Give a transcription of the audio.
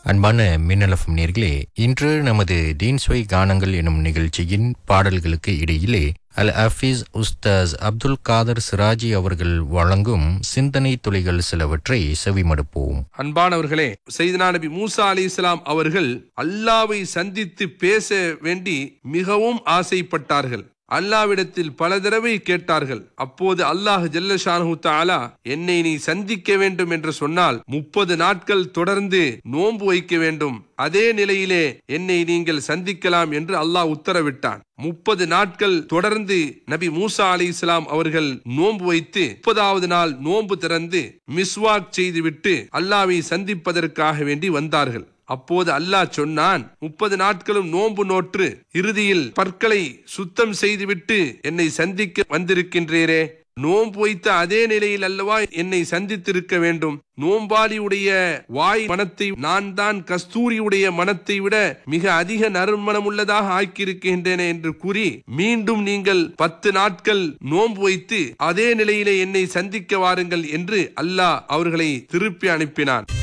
அன்பான மின்னலஃபம் நேர்களே இன்று நமது தீன்ஸ்வை கானங்கள் எனும் நிகழ்ச்சியின் பாடல்களுக்கு இடையிலே அல் ஹஃபீஸ் உஸ்தாஸ் அப்துல் காதர் சிராஜி அவர்கள் வழங்கும் சிந்தனை துளிகள் சிலவற்றை செவிமடுப்போம் அன்பானவர்களே செய்தனா நபி மூசா அலி இஸ்லாம் அவர்கள் அல்லாவை சந்தித்து பேச வேண்டி மிகவும் ஆசைப்பட்டார்கள் அல்லாவிடத்தில் பல தடவை கேட்டார்கள் அப்போது அல்லாஹ் ஜல்லஷானு தாலா என்னை நீ சந்திக்க வேண்டும் என்று சொன்னால் முப்பது நாட்கள் தொடர்ந்து நோன்பு வைக்க வேண்டும் அதே நிலையிலே என்னை நீங்கள் சந்திக்கலாம் என்று அல்லாஹ் உத்தரவிட்டான் முப்பது நாட்கள் தொடர்ந்து நபி மூசா அலி இஸ்லாம் அவர்கள் நோன்பு வைத்து முப்பதாவது நாள் நோன்பு திறந்து மிஸ்வாக் செய்துவிட்டு அல்லாவை சந்திப்பதற்காக வேண்டி வந்தார்கள் அப்போது அல்லாஹ் சொன்னான் முப்பது நாட்களும் நோன்பு நோற்று இறுதியில் பற்களை சுத்தம் செய்துவிட்டு என்னை சந்திக்க வந்திருக்கின்றீரே நோன்பு வைத்த அதே நிலையில் அல்லவா என்னை சந்தித்திருக்க வேண்டும் நோம்பாளியுடைய வாய் மனத்தை நான் தான் கஸ்தூரியுடைய மனத்தை விட மிக அதிக நறுமணம் உள்ளதாக ஆக்கியிருக்கின்றேனே என்று கூறி மீண்டும் நீங்கள் பத்து நாட்கள் நோன்பு வைத்து அதே நிலையிலே என்னை சந்திக்க வாருங்கள் என்று அல்லாஹ் அவர்களை திருப்பி அனுப்பினான்